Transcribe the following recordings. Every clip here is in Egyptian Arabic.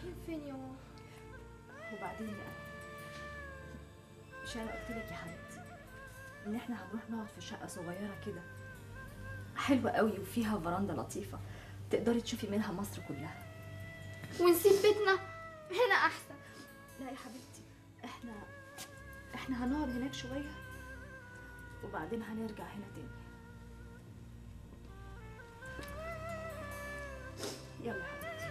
رايحين فين يا ماما وبعدين بقى مش انا قلت لك يا حبيبتي ان احنا هنروح نقعد في شقه صغيره كده حلوه قوي وفيها فراندا لطيفه تقدري تشوفي منها مصر كلها ونسيب بيتنا هنا احسن لا يا حبيبتي احنا احنا هنقعد هناك شويه وبعدين هنرجع هنا تاني يلا يا حبيبتي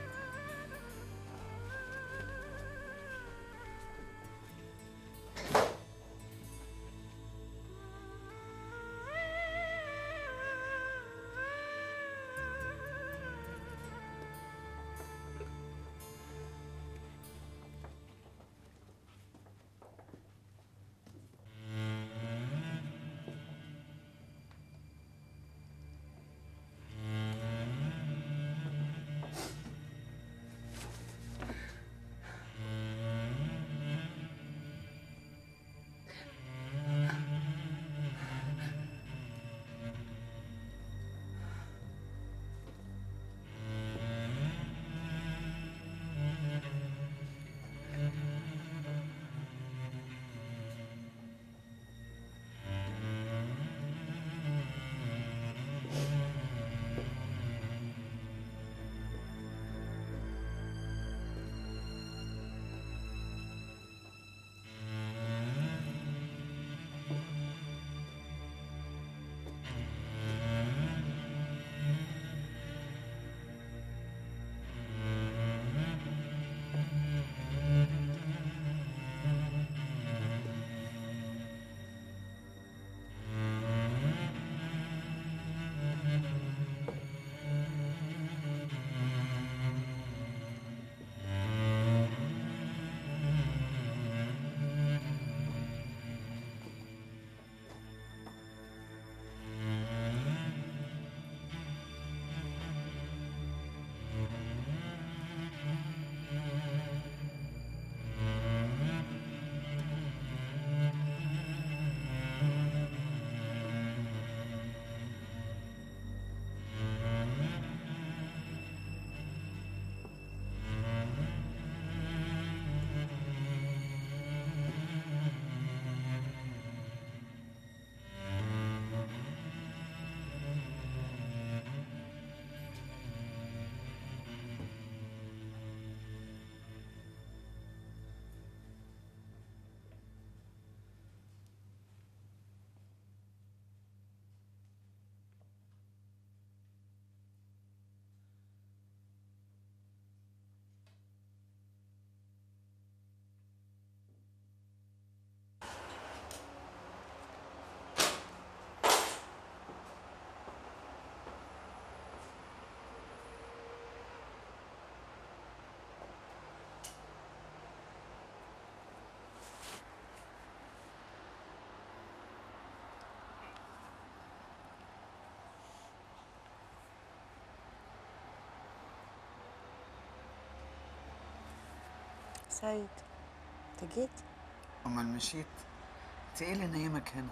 سيد انت جيت امال مشيت انت ايه اللي نايمك هنا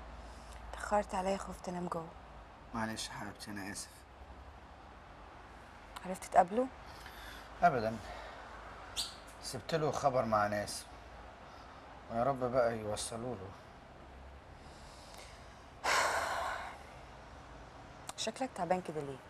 اتأخرت عليا خفت انام جوه معلش يا حبيبتي انا اسف عرفت تقابله ابدا سبت له خبر مع ناس ويا رب بقى يوصلوا له شكلك تعبان كده ليه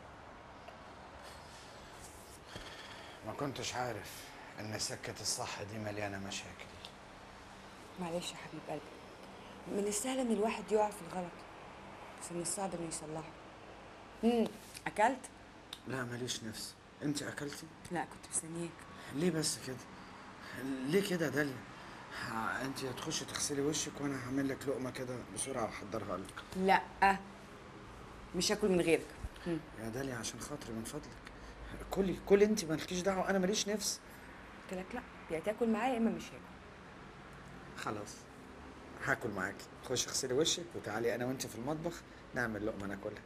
ما كنتش عارف ان سكة الصح دي مليانة مشاكل معلش يا حبيب قلبي من السهل ان الواحد يقع في الغلط بس من الصعب انه يصلحه امم اكلت لا ماليش نفس انت اكلتي لا كنت مستنياك ليه بس كده ليه كده يا داليا ها، انت هتخشي تغسلي وشك وانا هعمل لك لقمه كده بسرعه واحضرها لك لا مش هاكل من غيرك مم. يا داليا عشان خاطري من فضلك كلي كلي انت مالكيش دعوه انا ماليش نفس قلت لك لا يا تاكل معايا يا اما مش هاكل خلاص هاكل معاكي خشي اغسلي وشك وتعالي انا وانت في المطبخ نعمل لقمه ناكلها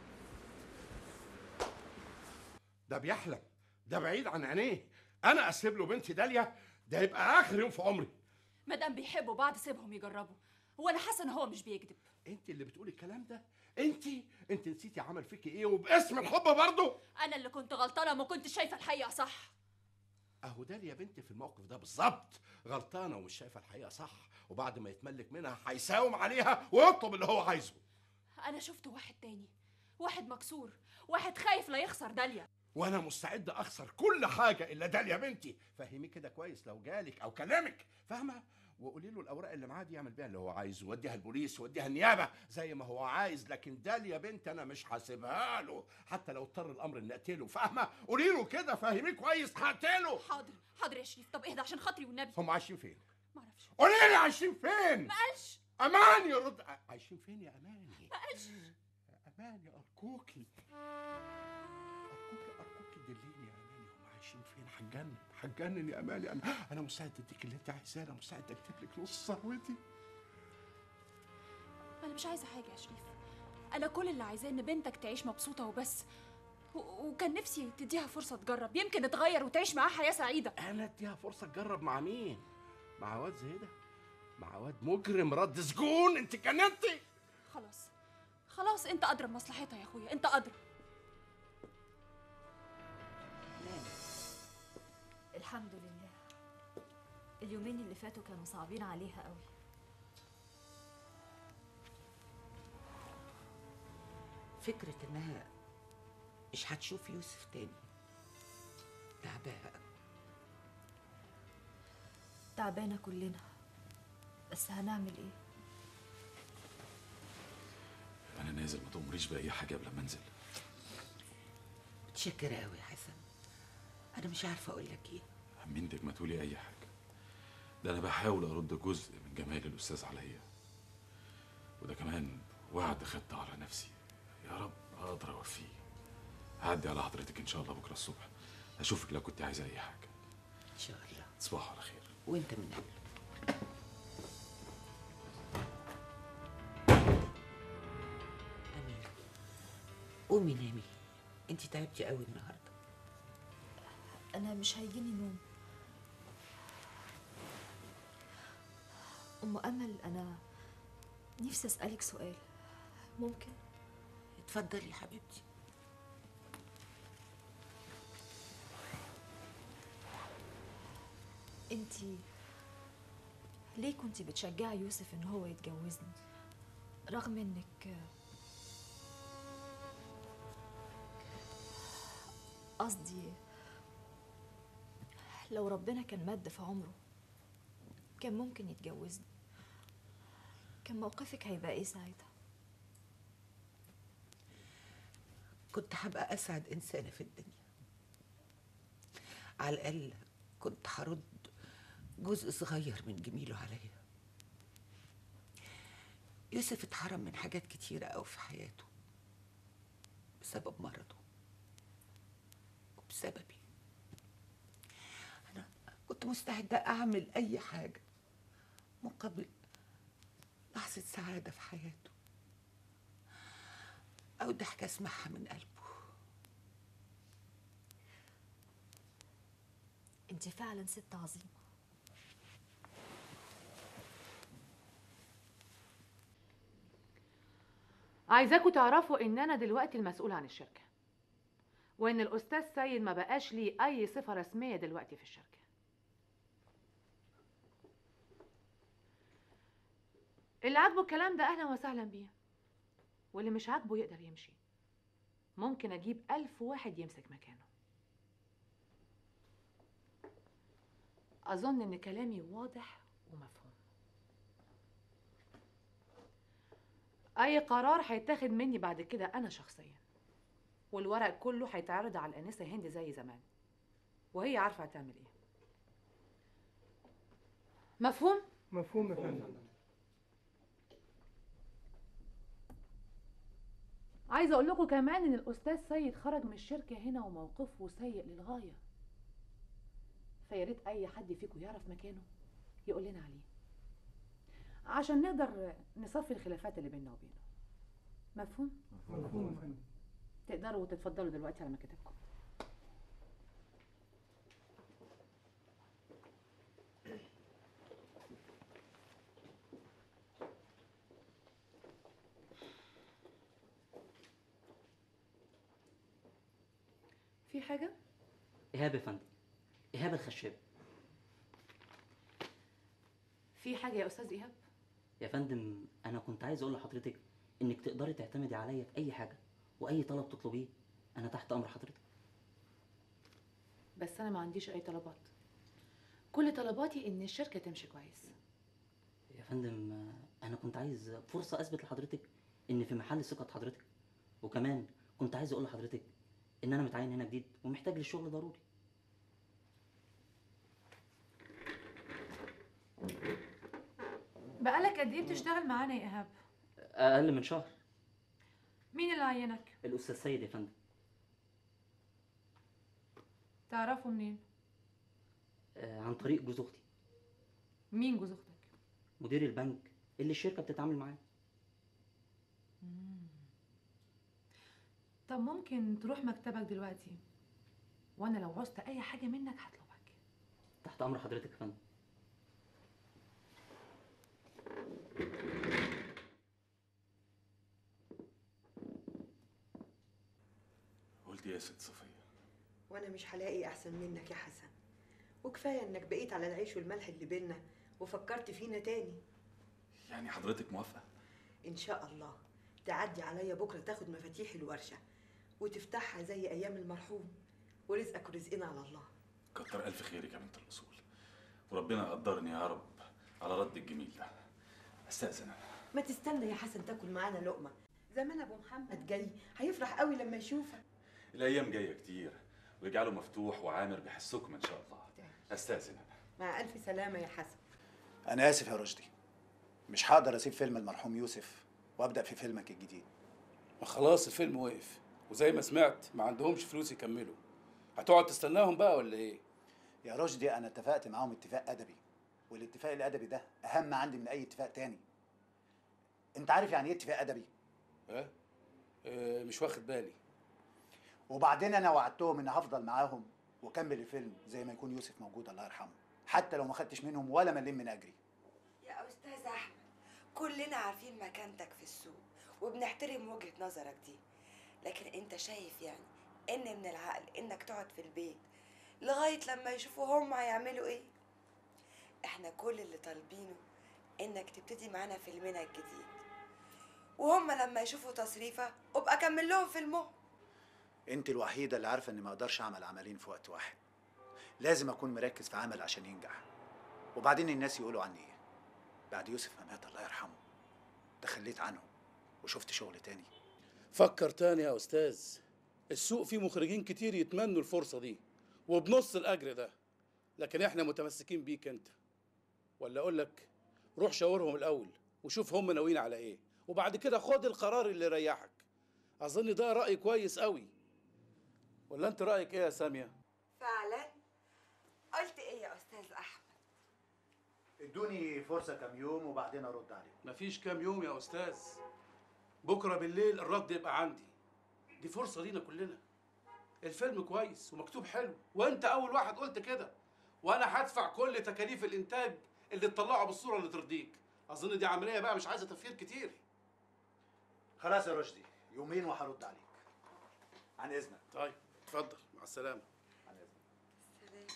ده بيحلم ده بعيد عن عينيه انا اسيب له بنتي داليا ده يبقى اخر يوم في عمري ما دام بيحبوا بعض سيبهم يجربوا هو انا حاسه ان هو مش بيكذب انت اللي بتقولي الكلام ده انت انت نسيتي عمل فيكي ايه وباسم الحب برضه انا اللي كنت غلطانه وما كنتش شايفه الحقيقه صح اهو داليا يا بنتي في الموقف ده بالظبط غلطانه ومش شايفه الحقيقه صح وبعد ما يتملك منها هيساوم عليها ويطلب اللي هو عايزه انا شفت واحد تاني واحد مكسور واحد خايف لا يخسر داليا وانا مستعد اخسر كل حاجه الا داليا بنتي فهميه كده كويس لو جالك او كلامك فاهمه وقولي له الاوراق اللي معاه دي يعمل بيها اللي هو عايزه وديها البوليس وديها النيابه زي ما هو عايز لكن داليا بنت انا مش هسيبها له حتى لو اضطر الامر ان اقتله فاهمه قولي له كده فهميه كويس هقتله حاضر حاضر يا شريف طب اهدى عشان خاطري والنبي هم عايشين فين معرفش قولي لي عايشين فين ما قالش امان يرد عايشين فين يا اماني ما قالش يا اماني ارجوكي ارجوكي ارجوكي دليني يا اماني هم عايشين فين هتجنن هتجنن يا اماني انا انا مستعد اديك اللي انت عايزاه انا مستعد اكتب لك نص ثروتي انا مش عايزه حاجه يا شريف انا كل اللي عايزاه ان بنتك تعيش مبسوطه وبس و- وكان نفسي تديها فرصه تجرب يمكن تغير وتعيش معاها حياه سعيده انا اديها فرصه تجرب مع مين مع واد زي ده مع واد مجرم رد سجون انت جننتي خلاص خلاص انت ادرى بمصلحتها يا اخويا انت ادرى الحمد لله اليومين اللي فاتوا كانوا صعبين عليها قوي فكرة إنها مش هتشوف يوسف تاني تعباها تعبانة كلنا بس هنعمل ايه انا نازل ما تأمريش باي حاجه قبل ما انزل متشكرة أوي يا حسن أنا مش عارفة أقول لك إيه همنتك ما تقولي اي حاجه ده انا بحاول ارد جزء من جمال الاستاذ عليا وده كمان وعد خدت على نفسي يا رب اقدر اوفيه هعدي على حضرتك ان شاء الله بكره الصبح اشوفك لو كنت عايزه اي حاجه إن شاء الله تصبحوا على خير وأنت من قبل أمير قومي نامي أنت تعبتي قوي النهاردة انا مش هيجيني نوم ام امل انا نفسي اسالك سؤال ممكن اتفضلي يا حبيبتي انتي ليه كنتي بتشجعي يوسف ان هو يتجوزني رغم انك قصدي لو ربنا كان مد في عمره كان ممكن يتجوزني كان موقفك هيبقى ايه ساعتها كنت هبقى أسعد إنسانة في الدنيا على الأقل كنت هرد جزء صغير من جميله عليا يوسف اتحرم من حاجات كتيرة أوي في حياته بسبب مرضه وبسببي أنا كنت مستعدة أعمل أي حاجة مقابل لحظة سعادة في حياته أو ضحكة أسمعها من قلبه انتي فعلا ست عظيمه عايزاكوا تعرفوا ان انا دلوقتي المسؤول عن الشركه وان الاستاذ سيد ما بقاش ليه اي صفه رسميه دلوقتي في الشركه اللي عاجبه الكلام ده اهلا وسهلا بيه واللي مش عاجبه يقدر يمشي ممكن اجيب الف واحد يمسك مكانه اظن ان كلامي واضح ومفهوم اي قرار هيتاخد مني بعد كده انا شخصيا والورق كله هيتعرض على الانسه هند زي زمان وهي عارفه هتعمل ايه مفهوم مفهوم يا فندم عايزه اقول لكم كمان ان الاستاذ سيد خرج من الشركه هنا وموقفه سيء للغايه فيا ريت اي حد فيكم يعرف مكانه يقول لنا عليه عشان نقدر نصفي الخلافات اللي بيننا وبينه مفهوم مفهوم يا فندم تقدروا تتفضلوا دلوقتي على مكاتبكم في حاجه إيهاب يا فندم إيهاب الخشاب في حاجه يا استاذ ايهاب يا فندم أنا كنت عايز أقول لحضرتك إنك تقدري تعتمدي عليا في أي حاجة وأي طلب تطلبيه أنا تحت أمر حضرتك بس انا ما عنديش اي طلبات كل طلباتي ان الشركه تمشي كويس يا فندم آه، أنا كنت عايز فرصة أثبت لحضرتك إن في محل ثقة حضرتك وكمان كنت عايز أقول لحضرتك إن أنا متعين هنا جديد ومحتاج للشغل ضروري بقالك قد ايه بتشتغل معانا يا ايهاب أقل من شهر مين اللي عينك الأستاذ سيد يا فندم تعرفه منين آه، عن طريق جوز أختي مين جوز اختك مدير البنك اللي الشركة بتتعامل معاه طب ممكن تروح مكتبك دلوقتي وانا لو عوزت اي حاجه منك هطلبك تحت أمر حضرتك يا فندم قلت يا ست صفية وانا مش هلاقي احسن منك يا حسن وكفايه انك بقيت على العيش والملح اللي بينا وفكرت فينا تاني يعني حضرتك موافقة ان شاء الله تعدي عليا بكره تاخد مفاتيح الورشه وتفتحها زي ايام المرحوم ورزقك ورزقنا على الله كتر ألف خيرك يا بنت الأصول وربنا قدرني يا رب على رد الجميل ده استأذن أنا ما تستنى يا حسن تاكل معانا لقمه زمان ابو محمد جاي هيفرح قوي لما يشوفك الأيام جاية كتير ويجعله مفتوح وعامر بحسكم إن شاء الله استأذن أنا مع الف سلامه يا حسن أنا آسف يا رشدي مش هقدر أسيب فيلم المرحوم يوسف وأبدأ في فيلمك الجديد ما خلاص الفيلم وقف وزي ما سمعت ما عندهمش فلوس يكملوا هتقعد تستناهم بقى ولا ايه يا رشدي أنا اتفقت معاهم اتفاق أدبي والاتفاق الأدبي ده أهم عندي من أي اتفاق تاني أنت عارف يعني إيه اتفاق أدبي؟ ها آه مش واخد بالي وبعدين أنا وعدتهم إن هفضل معاهم وأكمل الفيلم زي ما يكون يوسف موجود الله يرحمه حتى لو ما خدتش منهم ولا مليم من أجري يا أستاذ أحمد كلنا عارفين مكانتك في السوق وبنحترم وجهة نظرك دي لكن أنت شايف يعني إن من العقل إنك تقعد في البيت لغاية لما يشوفوا هم هيعملوا إيه إحنا كل اللي طالبينه إنك تبتدي معانا فيلمنا الجديد وهم لما يشوفوا تصريفة ابقى كمل لهم فيلمهم أنت الوحيدة اللي عارفة إني ما أقدرش أعمل عملين في وقت واحد لازم أكون مركز في عمل عشان ينجح وبعدين الناس يقولوا عني إيه بعد يوسف ما مات الله يرحمه تخليت عنه وشفت شغل تاني فكر تاني يا استاذ السوق فيه مخرجين كتير يتمنوا الفرصة دي وبنص الأجر ده لكن احنا متمسكين بيك انت ولا اقول لك روح شاورهم الأول وشوف هم ناويين على ايه وبعد كده خد القرار اللي يريحك أظن ده رأي كويس قوي ولا انت رأيك ايه يا سامية فعلا قلت إيه يا أستاذ أحمد ادوني فرصة كام يوم وبعدين أرد عليك مفيش كام يوم يا أستاذ بكرة بالليل الرد يبقى عندي دي فرصة لينا كلنا الفيلم كويس ومكتوب حلو وانت اول واحد قلت كده وانا هدفع كل تكاليف الانتاج اللي تطلعه بالصورة اللي ترضيك اظن دي عملية بقى مش عايزة تفكير كتير خلاص يا رشدي يومين وهرد عليك عن إذنك طيب اتفضل مع السلامة عن إذنك سلام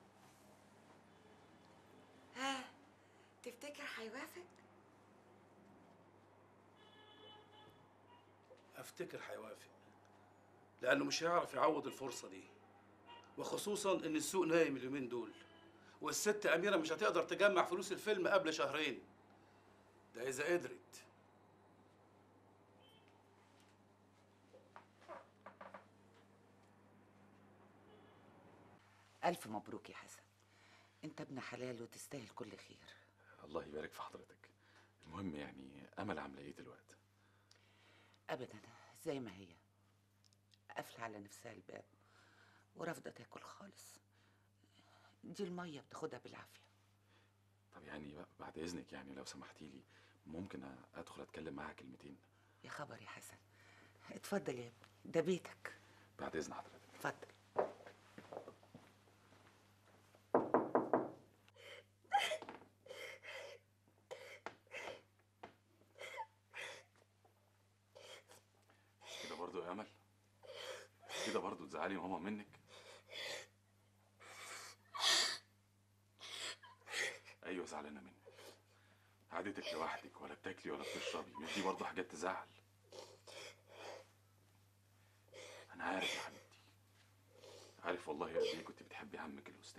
ها تفتكر هيوافق افتكر هيوافق لانه مش هيعرف يعوض الفرصة دي وخصوصا ان السوق نايم اليومين دول والست اميرة مش هتقدر تجمع فلوس الفيلم قبل شهرين ده اذا قدرت ألف مبروك يا حسن أنت ابن حلال وتستاهل كل خير الله يبارك في حضرتك المهم يعني أمل عاملة إيه دلوقتي أبدا زي ما هي قافلة على نفسها الباب ورافضة تاكل خالص دي المية بتاخدها بالعافية طب يعني بقى بعد إذنك يعني لو سمحتي لي ممكن أدخل أتكلم معاها كلمتين يا خبر يا حسن اتفضل يا ابني ده بيتك بعد إذن حضرتك اتفضل كده برضو يا أمل كده برضو تزعلي ماما منك زعلانه مني قعدتك لوحدك ولا بتاكلي ولا بتشربي مش دي برضه حاجات تزعل انا عارف يا حبيبتي عارف والله قد ايه كنت بتحبي عمك الاستاذ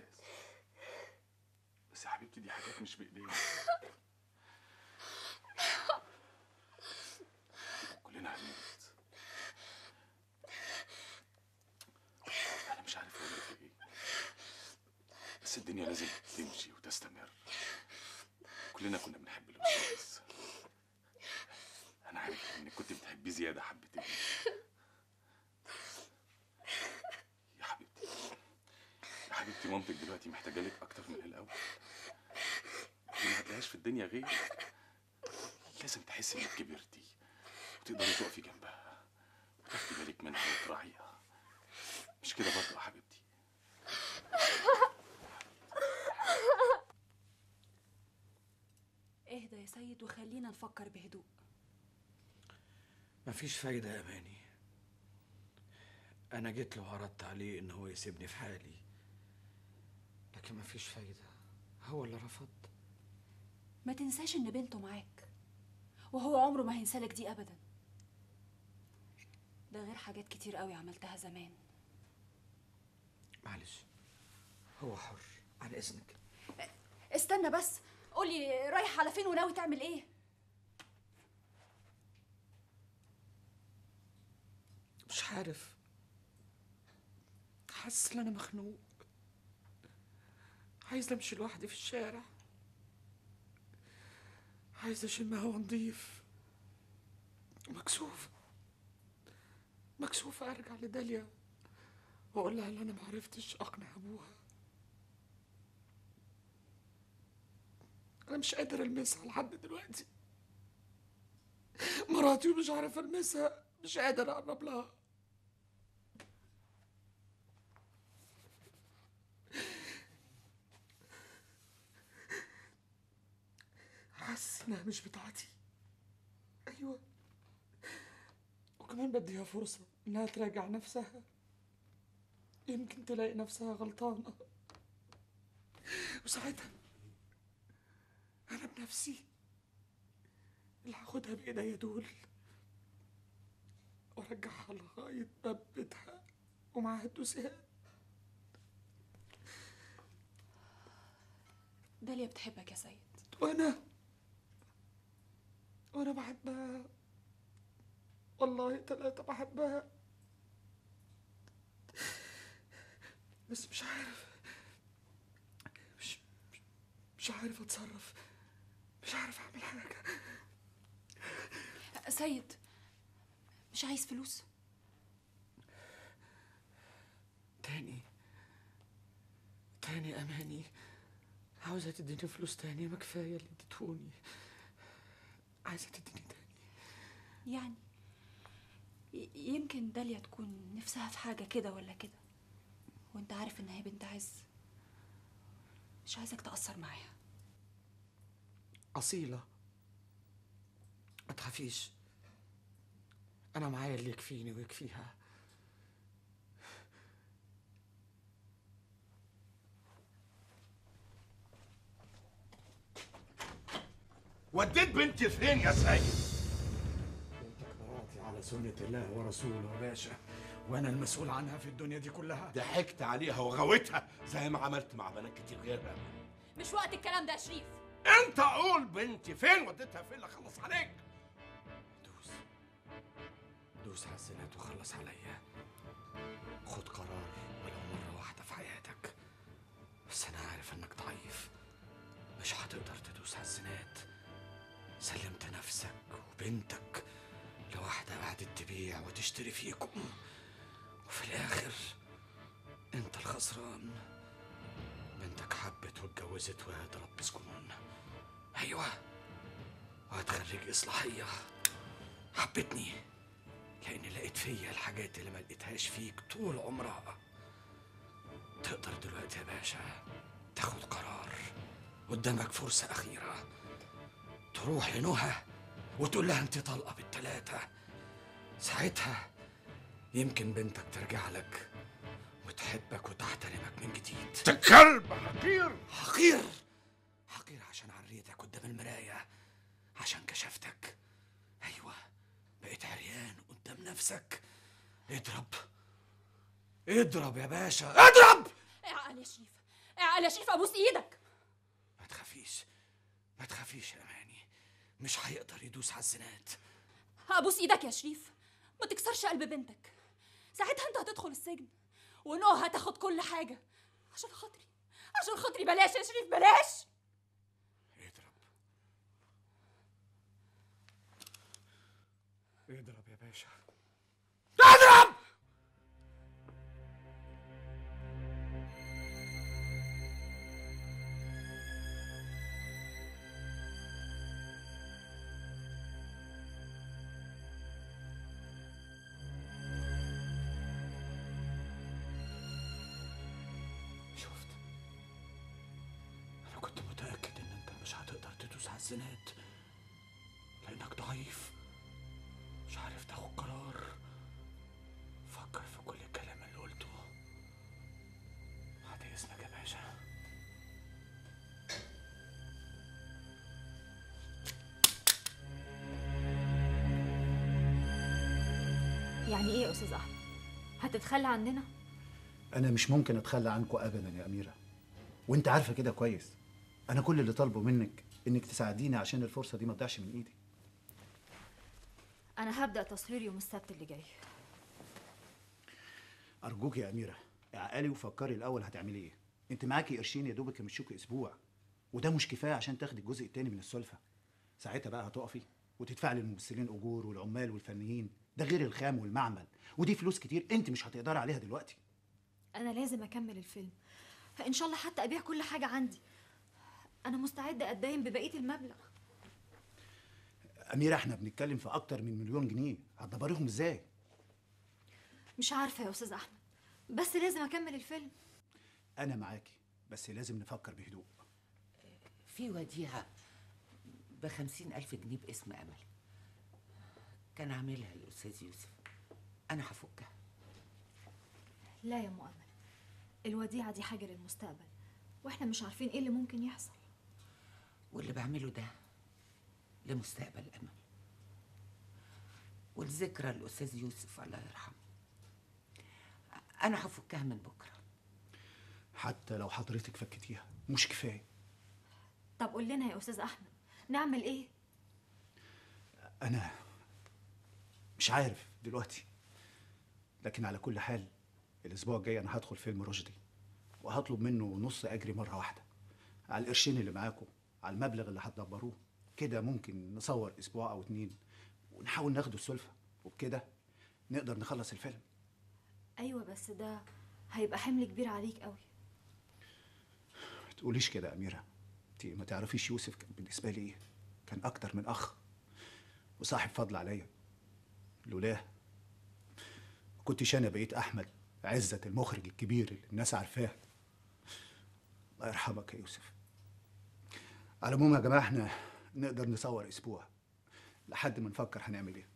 بس يا حبيبتي دي حاجات مش بايدينا كلنا هنموت انا مش عارف اقول لك ايه بس الدنيا لازم تمشي وتستمر كلنا كنا بنحب الاستاذ انا عارف انك كنت بتحبيه زياده حبتين يا حبيبتي يا حبيبتي مامتك دلوقتي محتاجه لك اكتر من الاول دي ما هتلاقيهاش في الدنيا غير لازم تحسي انك كبرتي وتقدري تقفي جنبها وتاخدي بالك منها وتراعيها مش كده برضه يا حبيبتي اهدى يا سيد وخلينا نفكر بهدوء مفيش فايدة يا أماني أنا جيت له وعرضت عليه إن هو يسيبني في حالي لكن مفيش فايدة هو اللي رفض ما تنساش ان بنته معاك وهو عمره ما هينسالك دي ابدا ده غير حاجات كتير قوي عملتها زمان معلش هو حر عن إذنك استنى بس قولي رايح على فين وناوي تعمل ايه مش عارف حاسس إن أنا مخنوق عايز أمشي لوحدي في الشارع عايز أشم هوا نضيف مكسوف مكسوف أرجع لداليا وأقول لها إن أنا معرفتش أقنع أبوها أنا مش قادر ألمسها لحد دلوقتي مراتي ومش عارف ألمسها مش قادر أقرب لها حاسس إنها مش بتاعتي أيوة وكمان بديها فرصة إنها تراجع نفسها يمكن تلاقي نفسها غلطانة وساعتها أنا بنفسي اللي هاخدها بإيديا دول وأرجعها لغاية باب بيتها ومعاها الدوسات داليا بتحبك يا سيد وأنا وأنا بحبها والله تلاتة بحبها بس مش عارف مش مش عارف أتصرف مش عارف أعمل حاجة سيد مش عايز فلوس تاني تاني أماني عاوزة تديني فلوس تاني ما كفاية اللي اديتهوني عايزة تديني تاني يعني ي- يمكن داليا تكون نفسها في حاجة كده ولا كده وانت عارف انها بنت عز مش عايزك تأثر معاها أصيلة ما تخافيش أنا معايا اللي يكفيني ويكفيها وديت بنتي فين يا سيد بنتك مراتي على سنة الله ورسوله يا باشا وأنا المسؤول عنها في الدنيا دي كلها ضحكت عليها وغويتها زي ما عملت مع بنات كتير غيرها مش وقت الكلام ده يا شريف انت قول بنتي فين وديتها فين اللي خلص عليك دوس دوس على الزنات وخلص عليا خد قرار ولو مرة واحدة في حياتك بس أنا عارف إنك ضعيف مش هتقدر تدوس على الزنات سلمت نفسك وبنتك لواحدة قعدت تبيع وتشتري فيكم وفي الآخر أنت الخسران بنتك حبت واتجوزت واد رب سكون أيوة واد خريج إصلاحية حبتني لأني لقيت فيا الحاجات اللي ما لقيتهاش فيك طول عمرها تقدر دلوقتي يا باشا تاخد قرار قدامك فرصة أخيرة تروح لنهى وتقول لها أنت طالقة بالتلاتة ساعتها يمكن بنتك ترجع لك وتحبك وتحترمك من جديد انت كلب حقير حقير حقير عشان نفسك اضرب اضرب يا باشا اضرب اعقل يا شريف اعقل يا شريف ابوس ايدك ما تخافيش ما تخافيش يا اماني مش هيقدر يدوس على الزناد ابوس ايدك يا شريف ما تكسرش قلب بنتك ساعتها انت هتدخل السجن ونوع هتاخد كل حاجه عشان خاطري عشان خاطري بلاش يا شريف بلاش اضرب يا باشا اضرب شفت انا كنت متاكد ان انت مش هتقدر تدوس على الزناد لانك ضعيف مش عارف تاخد قرار فكر في كل الكلام اللي قلته بعد اذنك يا باشا يعني ايه يا استاذ احمد هتتخلى عننا انا مش ممكن اتخلى عنكم ابدا يا اميره وانت عارفه كده كويس انا كل اللي طالبه منك انك تساعديني عشان الفرصه دي ما تضيعش من ايدي انا هبدا تصوير يوم السبت اللي جاي ارجوك يا اميره اعقلي وفكري الاول هتعملي ايه انت معاكي قرشين يا دوبك يمشوكي اسبوع وده مش كفايه عشان تاخدي الجزء التاني من السلفه ساعتها بقى هتقفي وتدفعي للممثلين اجور والعمال والفنيين ده غير الخام والمعمل ودي فلوس كتير انت مش هتقدري عليها دلوقتي انا لازم اكمل الفيلم ان شاء الله حتى ابيع كل حاجه عندي انا مستعده اتدين ببقيه المبلغ اميره احنا بنتكلم في اكتر من مليون جنيه هتدبريهم ازاي مش عارفه يا استاذ احمد بس لازم اكمل الفيلم انا معاكي بس لازم نفكر بهدوء في وديعة بخمسين ألف جنيه باسم أمل كان عاملها الأستاذ يوسف أنا هفكها لا يا مؤمل الوديعه دي حاجه للمستقبل واحنا مش عارفين ايه اللي ممكن يحصل واللي بعمله ده لمستقبل أمل والذكرى الأستاذ يوسف الله يرحمه أنا هفكها من بكرة حتى لو حضرتك فكتيها مش كفايه طب قول لنا يا استاذ احمد نعمل ايه انا مش عارف دلوقتي لكن على كل حال الاسبوع الجاي انا هدخل فيلم رشدي وهطلب منه نص اجري مره واحده على القرشين اللي معاكم على المبلغ اللي هتدبروه كده ممكن نصور اسبوع او اتنين ونحاول ناخده السلفه وبكده نقدر نخلص الفيلم ايوه بس ده هيبقى حمل كبير عليك قوي ما تقوليش كده يا اميره انت ما تعرفيش يوسف كان بالنسبه لي ايه كان اكتر من اخ وصاحب فضل عليا لولاه ما كنتش انا بقيت احمد عزت المخرج الكبير اللي الناس عارفاه الله يرحمك يا يوسف على العموم يا جماعه احنا نقدر نصور اسبوع لحد ما نفكر هنعمل ايه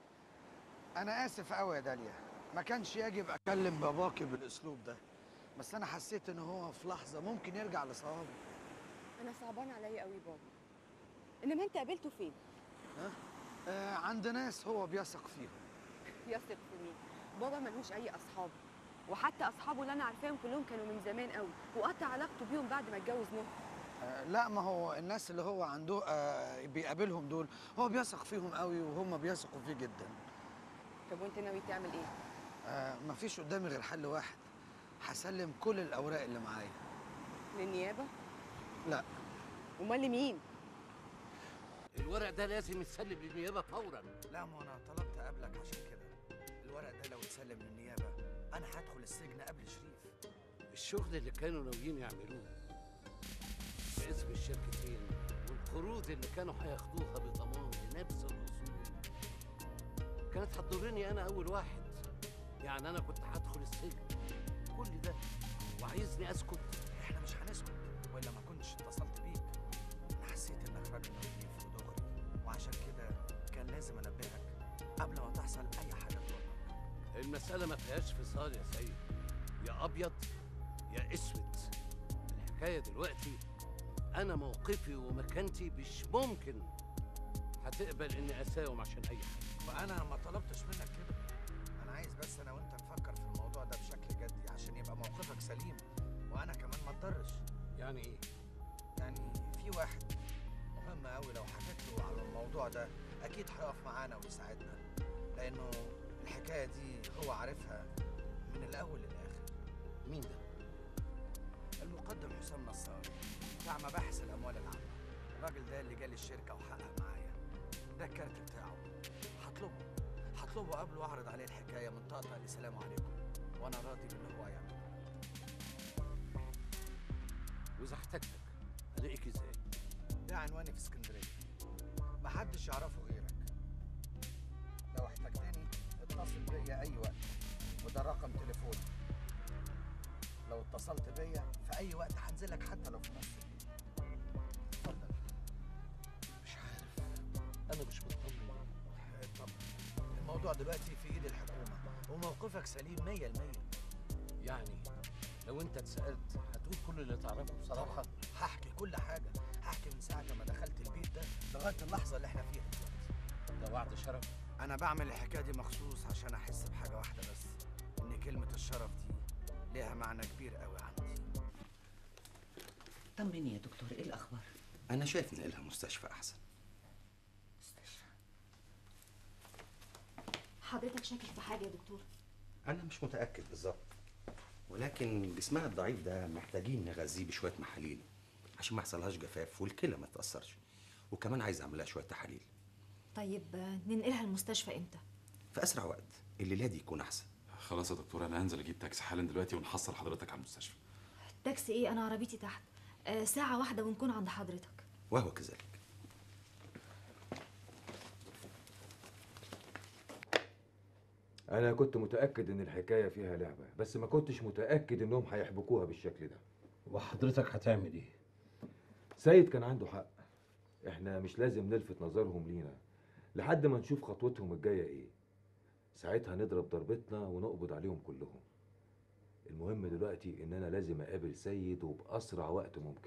انا اسف قوي يا داليا ما كانش يجب اكلم باباكي بالاسلوب ده بس انا حسيت ان هو في لحظه ممكن يرجع لصوابه انا صعبان عليا قوي بابا انما انت قابلته فين ها آه عند ناس هو بيثق فيهم يثق في مين بابا ملوش اي اصحاب وحتى اصحابه اللي انا عارفاهم كلهم كانوا من زمان قوي وقطع علاقته بيهم بعد ما اتجوز نهى آه لا ما هو الناس اللي هو عنده آه بيقابلهم دول هو بيثق فيهم قوي وهم بيثقوا فيه جدا طب وانت ناوي تعمل ايه آه مفيش قدامي غير حل واحد هسلم كل الاوراق اللي معايا للنيابه لا امال لمين الورق ده لازم يتسلم للنيابه فورا لا ما انا طلبت قبلك عشان كده الورق ده لو اتسلم للنيابه انا هدخل السجن قبل شريف الشغل اللي كانوا ناويين يعملوه باسم الشركتين والقروض اللي كانوا هياخدوها بضمان لنفس الاصول كانت هتضرني انا اول واحد يعني انا كنت هدخل السجن كل ده وعايزني اسكت احنا مش هنسكت والا ما كنتش اتصلت بيك انا حسيت انك راجل نظيف ودغري وعشان كده كان لازم انبهك قبل ما تحصل اي حاجه تضرك المسألة ما فيهاش فصال يا سيد يا أبيض يا أسود الحكاية دلوقتي أنا موقفي ومكانتي مش ممكن هتقبل إني أساوم عشان أي حاجة وانا ما طلبتش منك كده بس انا وانت نفكر في الموضوع ده بشكل جدي عشان يبقى موقفك سليم وانا كمان ما اتضرش يعني ايه يعني في واحد مهم قوي لو حكيت له على الموضوع ده اكيد هيقف معانا ويساعدنا لانه الحكايه دي هو عارفها من الاول للاخر مين ده المقدم حسام نصار بتاع مباحث الاموال العامه الراجل ده اللي جالي الشركه وحقق معايا ده الكارت بتاعه هطلبه هطلبه قبله واعرض عليه الحكايه من طقطق لسلام عليكم وانا راضي باللي هو يعمله واذا احتجتك الاقيك ازاي ده عنواني في اسكندريه محدش يعرفه غيرك لو احتجتني اتصل بيا اي وقت وده رقم تليفوني لو اتصلت بيا في اي وقت هنزلك حتى لو في نص الليل اتفضل مش عارف انا مش مطمن اطمن الموضوع دلوقتي في ايد الحكومه وموقفك سليم 100% يعني لو انت اتسالت هتقول كل اللي تعرفه بصراحه طبعا هحكي كل حاجه هحكي من ساعه ما دخلت البيت ده لغايه اللحظه اللي احنا فيها دلوقتي ده وعد شرف انا بعمل الحكايه دي مخصوص عشان احس بحاجه واحده بس ان كلمه الشرف دي ليها معنى كبير قوي عندي طمني يا دكتور ايه الاخبار انا شايف ان لها مستشفى احسن حضرتك شاكك في حاجه يا دكتور انا مش متاكد بالظبط ولكن جسمها الضعيف ده محتاجين نغذيه بشويه محاليل عشان ما يحصلهاش جفاف والكلى ما تتاثرش وكمان عايز اعمل لها شويه تحاليل طيب آه، ننقلها المستشفى امتى في اسرع وقت الليله دي يكون احسن خلاص يا دكتور انا هنزل اجيب تاكسي حالا دلوقتي ونحصل حضرتك على المستشفى تاكسي ايه انا عربيتي تحت آه ساعه واحده ونكون عند حضرتك وهو كذلك أنا كنت متأكد إن الحكاية فيها لعبة بس ما كنتش متأكد إنهم هيحبكوها بالشكل ده وحضرتك هتعمل ايه سيد كان عنده حق إحنا مش لازم نلفت نظرهم لينا لحد ما نشوف خطوتهم الجاية إيه ساعتها نضرب ضربتنا ونقبض عليهم كلهم المهم دلوقتي إن أنا لازم أقابل سيد وبأسرع وقت ممكن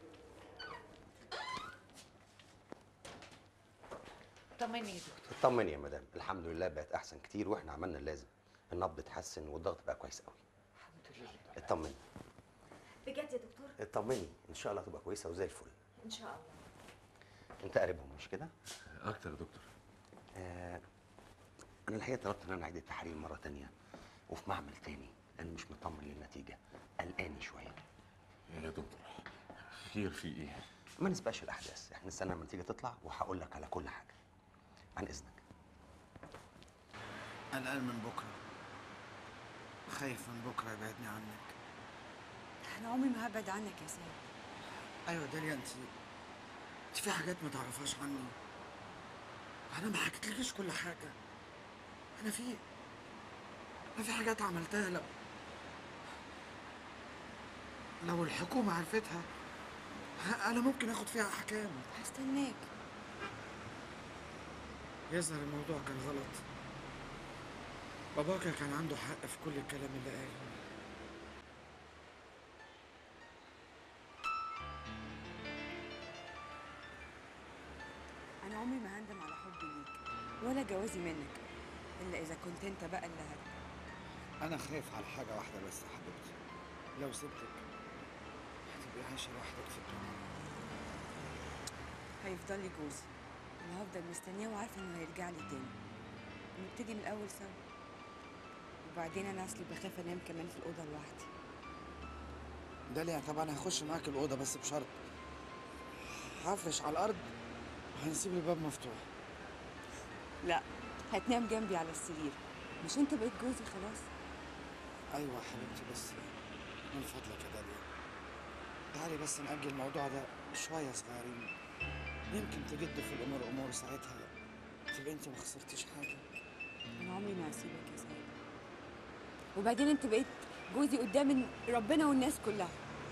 طمني يا دكتور اطمني يا مدام الحمد لله بقت احسن كتير واحنا عملنا اللازم النبض اتحسن والضغط بقى كويس قوي الحمد لله اطمني بجد يا دكتور اطمني ان شاء الله تبقى كويسه وزي الفل ان شاء الله انت قريبهم مش كده اكتر يا دكتور آه انا الحقيقه طلبت ان انا اعيد التحاليل مره تانية وفي معمل تاني لان مش مطمن للنتيجه قلقاني شويه يا دكتور خير في ايه ما نسبقش الاحداث احنا نستنى لما النتيجه تطلع وهقول لك على كل حاجه عن اذنك قلقان من بكره خايف من بكره يبعدني عنك انا عمري ما هبعد عنك يا سيد ايوه داليا انت انت في حاجات ما تعرفهاش عني انا ما حكيتلكيش كل حاجه انا في انا في حاجات عملتها لو لو الحكومه عرفتها ه- انا ممكن اخد فيها احكام هستناك يظهر الموضوع كان غلط باباك كان عنده حق في كل الكلام اللي قاله انا عمري ما هندم على حبي ليك ولا جوازي منك الا اذا كنت انت بقى اللي هت انا خايف على حاجه واحده بس يا حبيبتي لو سبتك هتبقي عايشه لوحدك في الدنيا هيفضل لي جوزي انا هفضل مستنياه وعارفه انه هيرجع لي تاني نبتدي من الاول سوا وبعدين انا اصلي بخاف انام كمان في الاوضه لوحدي داليا طب انا هخش معاك الاوضه بس بشرط هفرش على الارض وهنسيب الباب مفتوح لا هتنام جنبي على السرير مش انت بقيت جوزي خلاص ايوه يا حبيبتي بس من فضلك يا داليا تعالي بس نأجل الموضوع ده شويه صغيرين يمكن تجد في الامور امور ساعتها تبقى انت ما خسرتيش حاجه انا عمري ما هسيبك يا سيد وبعدين انت بقيت جوزي قدام ربنا والناس كلها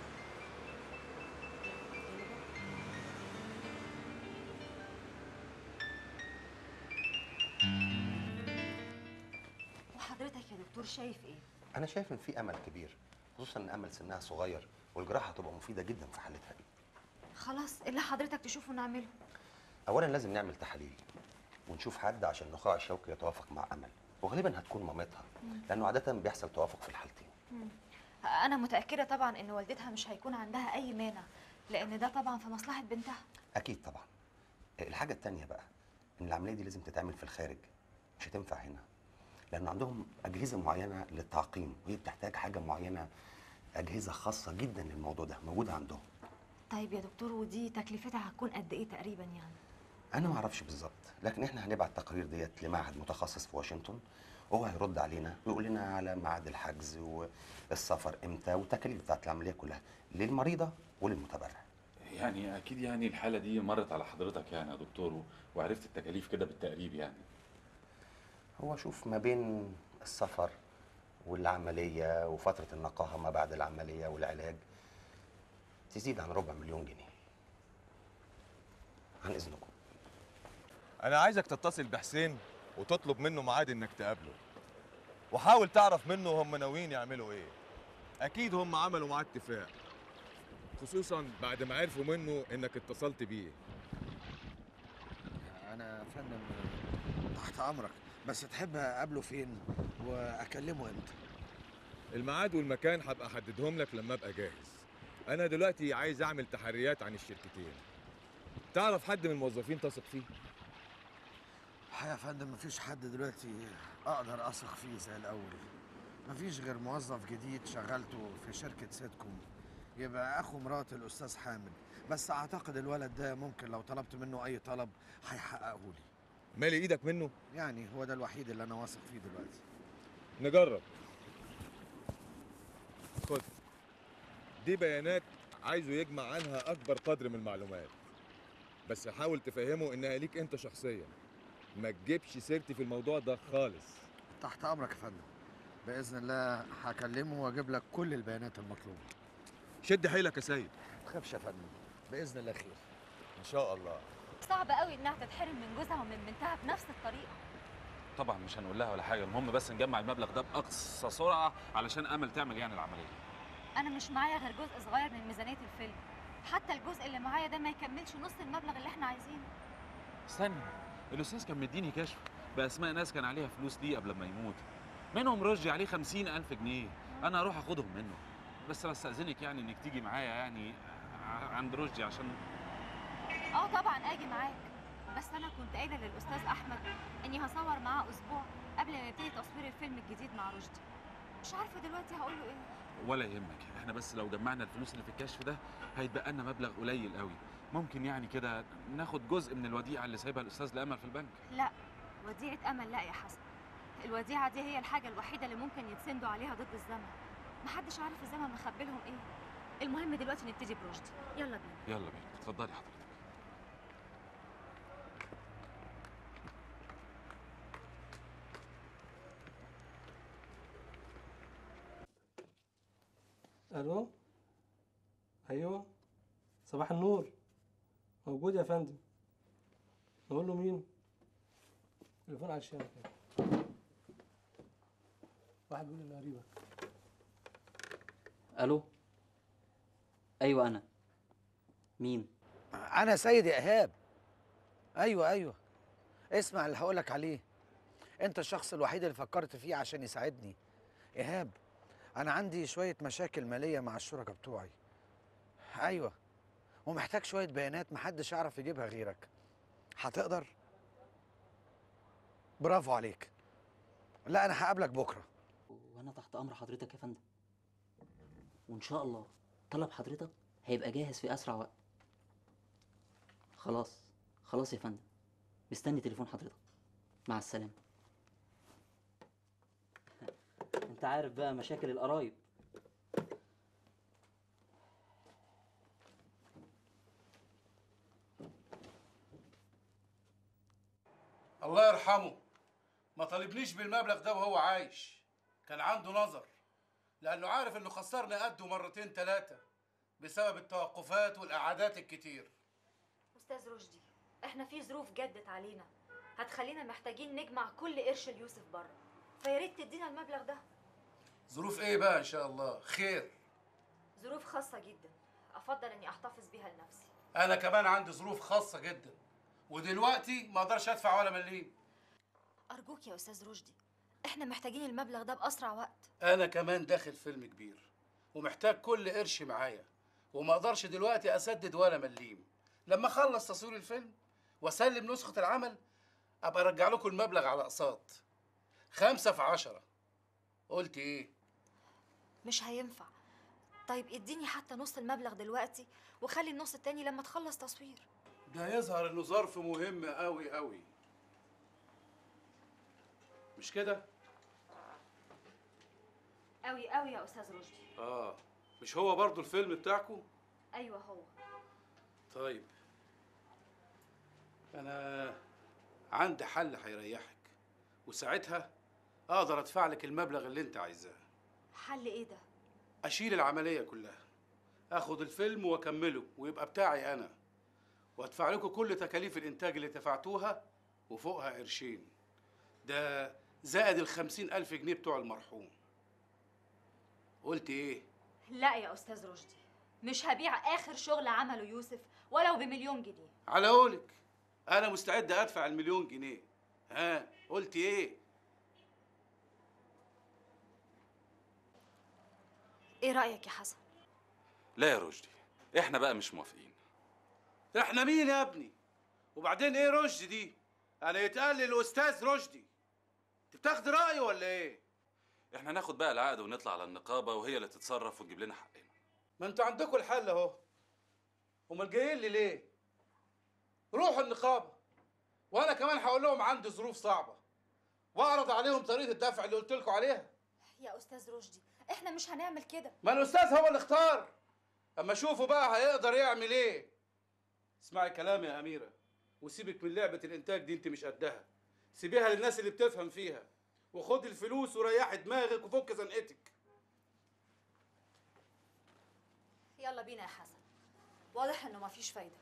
وحضرتك يا دكتور شايف ايه انا شايف ان في امل كبير خصوصا ان امل سنها صغير والجراحه هتبقى مفيده جدا في حالتها دي خلاص اللي حضرتك تشوفه نعمله اولا لازم نعمل تحاليل ونشوف حد عشان النخاع الشوكي يتوافق مع امل وغالبا هتكون مامتها لانه عاده بيحصل توافق في الحالتين مم. انا متاكده طبعا ان والدتها مش هيكون عندها اي مانع لان ده طبعا في مصلحه بنتها اكيد طبعا الحاجه التانية بقى ان العمليه دي لازم تتعمل في الخارج مش هتنفع هنا لان عندهم اجهزه معينه للتعقيم وهي بتحتاج حاجه معينه اجهزه خاصه جدا للموضوع ده موجوده عندهم طيب يا دكتور ودي تكلفتها هتكون قد ايه تقريبا يعني انا ما اعرفش بالظبط لكن احنا هنبعت التقارير ديت لمعهد متخصص في واشنطن وهو هيرد علينا ويقول لنا على ميعاد الحجز والسفر امتى والتكاليف بتاعت العمليه كلها للمريضه وللمتبرع يعني اكيد يعني الحاله دي مرت على حضرتك يعني يا دكتور و- وعرفت التكاليف كده بالتقريب يعني هو شوف ما بين السفر والعمليه وفتره النقاهه ما بعد العمليه والعلاج تزيد عن ربع مليون جنيه عن اذنكم انا عايزك تتصل بحسين وتطلب منه ميعاد انك تقابله وحاول تعرف منه هم ناويين يعملوا ايه اكيد هم عملوا معاه اتفاق خصوصا بعد ما عرفوا منه انك اتصلت بيه انا يا فندم تحت امرك بس تحب اقابله فين واكلمه امتى الميعاد والمكان هبقى احددهم لك لما ابقى جاهز انا دلوقتي عايز اعمل تحريات عن الشركتين تعرف حد من الموظفين تثق فيه يا فندم مفيش حد دلوقتي اقدر اثق فيه زي الاول مفيش غير موظف جديد شغلته في شركة سيتكوم يبقى اخو مرات الاستاذ حامد بس اعتقد الولد ده ممكن لو طلبت منه اي طلب هيحققه لي مالي ايدك منه يعني هو ده الوحيد اللي انا واثق فيه دلوقتي نجرب خد دي بيانات عايزه يجمع عنها اكبر قدر من المعلومات بس حاول تفهمه انها ليك انت شخصيا ما تجيبش سيرتي في الموضوع ده خالص تحت امرك يا فندم باذن الله هكلمه واجيب لك كل البيانات المطلوبه شد حيلك يا سيد ما تخافش يا فندم باذن الله خير ان شاء الله صعب قوي انها تتحرم من جوزها ومن بنتها بنفس الطريقه طبعا مش هنقول لها ولا حاجه المهم بس نجمع المبلغ ده باقصى سرعه علشان امل تعمل يعني العمليه انا مش معايا غير جزء صغير من ميزانيه الفيلم حتى الجزء اللي معايا ده ما يكملش نص المبلغ اللي احنا عايزينه استنى الاستاذ كان مديني كشف باسماء ناس كان عليها فلوس دي قبل ما يموت منهم رشدي عليه خمسين ألف جنيه أنا هروح أخدهم منه بس بستأذنك يعني إنك تيجي معايا يعني ع- عند رشدي عشان اه طبعا اجي معاك بس انا كنت قايله للاستاذ احمد اني هصور معاه اسبوع قبل ما يبتدي تصوير الفيلم الجديد مع رشدي مش عارفه دلوقتي هقول له ايه ولا يهمك احنا بس لو جمعنا الفلوس اللي في الكشف ده هيتبقى لنا مبلغ قليل قوي ممكن يعني كده ناخد جزء من الوديعة اللي سايبها الأستاذ لأمل في البنك لا وديعه امل لا يا حسن الوديعه دي هي الحاجه الوحيده اللي ممكن يتسندوا عليها ضد الزمن محدش عارف الزمن مخبي لهم ايه المهم دلوقتي نبتدي برشدي يلا بينا يلا بينا اتفضلي حضرتك الو ايوه صباح النور موجود يا فندم نقول له مين تليفون على الشبكه واحد بيقول لي قريبك الو ايوه انا مين انا سيد ايهاب ايوه ايوه اسمع اللي هقولك عليه انت الشخص الوحيد اللي فكرت فيه عشان يساعدني ايهاب انا عندي شويه مشاكل ماليه مع الشركاء بتوعي ايوه ومحتاج شويه بيانات محدش يعرف يجيبها غيرك هتقدر برافو عليك لا انا هقابلك بكره وانا تحت امر حضرتك يا فندم وان شاء الله طلب حضرتك هيبقى جاهز في اسرع وقت خلاص خلاص يا فندم مستني تليفون حضرتك مع السلامه انت عارف بقى مشاكل القرايب الله يرحمه ما طالبنيش بالمبلغ ده وهو عايش كان عنده نظر لانه عارف انه خسرنا قده مرتين ثلاثه بسبب التوقفات والاعادات الكتير استاذ رشدي احنا في ظروف جدت علينا هتخلينا محتاجين نجمع كل قرش ليوسف بره فيا ريت تدينا المبلغ ده ظروف ايه بقى ان شاء الله خير ظروف خاصه جدا افضل اني احتفظ بيها لنفسي انا كمان عندي ظروف خاصه جدا ودلوقتي ما اقدرش ادفع ولا مليم ارجوك يا استاذ رشدي احنا محتاجين المبلغ ده باسرع وقت انا كمان داخل فيلم كبير ومحتاج كل قرش معايا وما اقدرش دلوقتي اسدد ولا مليم لما اخلص تصوير الفيلم واسلم نسخه العمل ابقى ارجع لكم المبلغ على اقساط خمسة في عشرة قلت ايه مش هينفع طيب اديني حتى نص المبلغ دلوقتي وخلي النص التاني لما تخلص تصوير ده يظهر انه ظرف مهم قوي قوي مش كده قوي قوي يا استاذ رشدي اه مش هو برضو الفيلم بتاعكم ايوه هو طيب انا عندي حل هيريحك وساعتها اقدر ادفع لك المبلغ اللي انت عايزاه حل ايه ده اشيل العمليه كلها اخد الفيلم واكمله ويبقى بتاعي انا وادفع لكم كل تكاليف الانتاج اللي دفعتوها وفوقها قرشين ده زائد الخمسين الف جنيه بتوع المرحوم قلت ايه لا يا استاذ رشدي مش هبيع اخر شغل عمله يوسف ولو بمليون جنيه على قولك انا مستعد ادفع المليون جنيه ها قلت ايه ايه رايك يا حسن لا يا رشدي احنا بقى مش موافقين احنا مين يا ابني وبعدين ايه رشدي دي انا يتقال لي الاستاذ رشدي انت بتاخد رايي ولا ايه احنا ناخد بقى العقد ونطلع على النقابه وهي اللي تتصرف وتجيب لنا حقنا ما انتوا عندكم الحل اهو امال جايين لي ليه روحوا النقابه وانا كمان هقول لهم عندي ظروف صعبه واعرض عليهم طريقه الدفع اللي قلت لكم عليها يا استاذ رشدي احنا مش هنعمل كده ما الاستاذ هو اللي اختار اما شوفوا بقى هيقدر يعمل ايه اسمعي كلامي يا اميره وسيبك من لعبه الانتاج دي انت مش قدها سيبيها للناس اللي بتفهم فيها وخد الفلوس وريحي دماغك وفك زنقتك يلا بينا يا حسن واضح انه مفيش فايده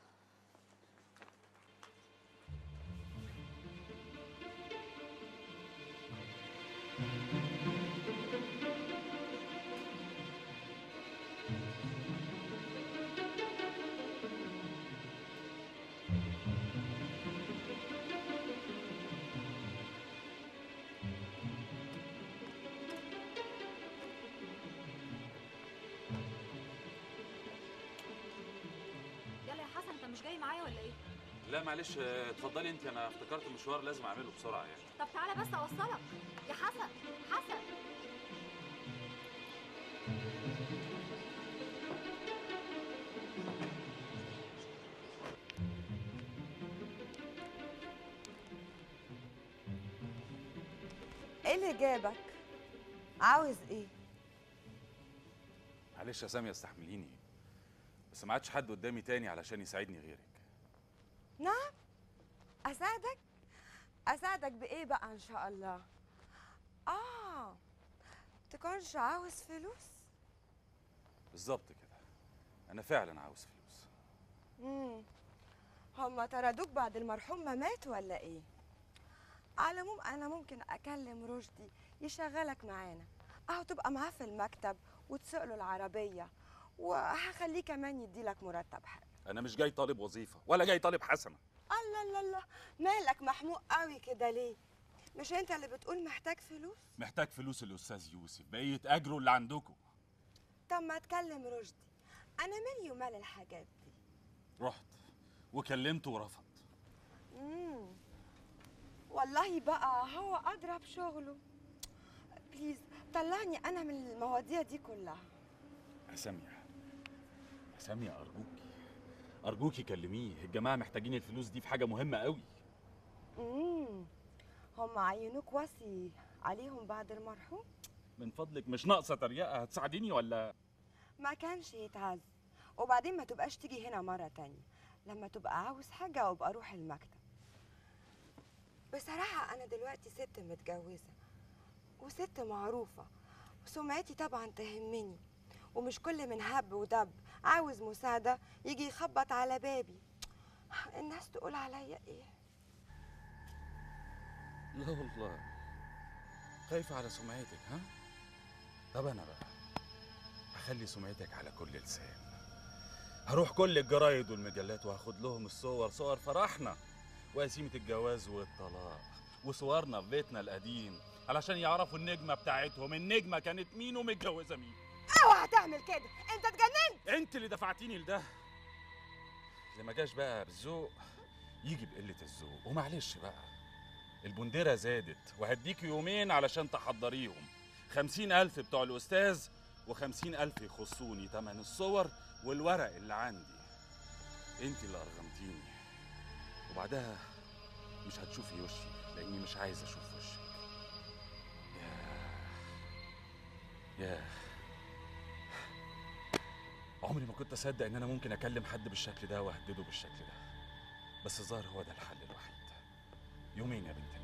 يلا يا حسن انت مش جاي معايا ولا ايه لا معلش اه، اتفضلي انت انا افتكرت مشوار لازم اعمله بسرعه يعني طب تعالى بس اوصلك يا حسن حسن ايه اللي جابك عاوز ايه معلش يا ساميه استحمليني بس ما عادش حد قدامي تاني علشان يساعدني غيرك نعم اساعدك اساعدك بايه بقى ان شاء الله اه تكونش عاوز فلوس بالظبط كده انا فعلا عاوز فلوس امم هما طردوك بعد المرحوم ما مات ولا ايه على العموم انا ممكن اكلم رشدي يشغلك معانا اهو تبقى معاه في المكتب وتسوق له العربيه وهخليه كمان يديلك مرتب حلو انا مش جاي طالب وظيفه ولا جاي طالب حسنه الله الله الله مالك محموق قوي كده ليه مش انت اللي بتقول محتاج فلوس محتاج فلوس الاستاذ يوسف بقيه اجره اللي عندكم طب ما تكلم رشدي انا مالي ومال الحاجات دي رحت وكلمته ورفض امم والله بقى هو ادرى بشغله بليز طلعني انا من المواضيع دي كلها يا ساميه يا ساميه ارجوكي ارجوكي كلميه الجماعه محتاجين الفلوس دي في حاجه مهمه قوي امم هم عينوك وصي عليهم بعد المرحوم من فضلك مش ناقصه تريقه هتساعديني ولا ما كانش يتعز وبعدين ما تبقاش تيجي هنا مرة تانية لما تبقى عاوز حاجة وابقى اروح المكتب بصراحة أنا دلوقتي ست متجوزة وست معروفة وسمعتي طبعا تهمني ومش كل من هب ودب عاوز مساعدة يجي يخبط على بابي الناس تقول عليا ايه لا والله خايفة على سمعتك ها؟ طب أنا بقى هخلي سمعتك على كل لسان هروح كل الجرايد والمجلات وهاخد لهم الصور صور فرحنا وقسيمة الجواز والطلاق وصورنا في بيتنا القديم علشان يعرفوا النجمه بتاعتهم النجمه كانت مين ومتجوزه مين اوعى تعمل كده انت اتجننت انت اللي دفعتيني لده اللي ما جاش بقى بالذوق يجي بقله الذوق ومعلش بقى البندرة زادت وهديك يومين علشان تحضريهم خمسين ألف بتوع الأستاذ وخمسين ألف يخصوني تمن الصور والورق اللي عندي انت اللي أرغمتيني وبعدها مش هتشوفي وشي لأني مش عايز أشوف وشك ياه ياه عمري ما كنت أصدق إن أنا ممكن أكلم حد بالشكل ده وأهدده بالشكل ده بس الظاهر هو ده الحل الوحيد يومين يا بنت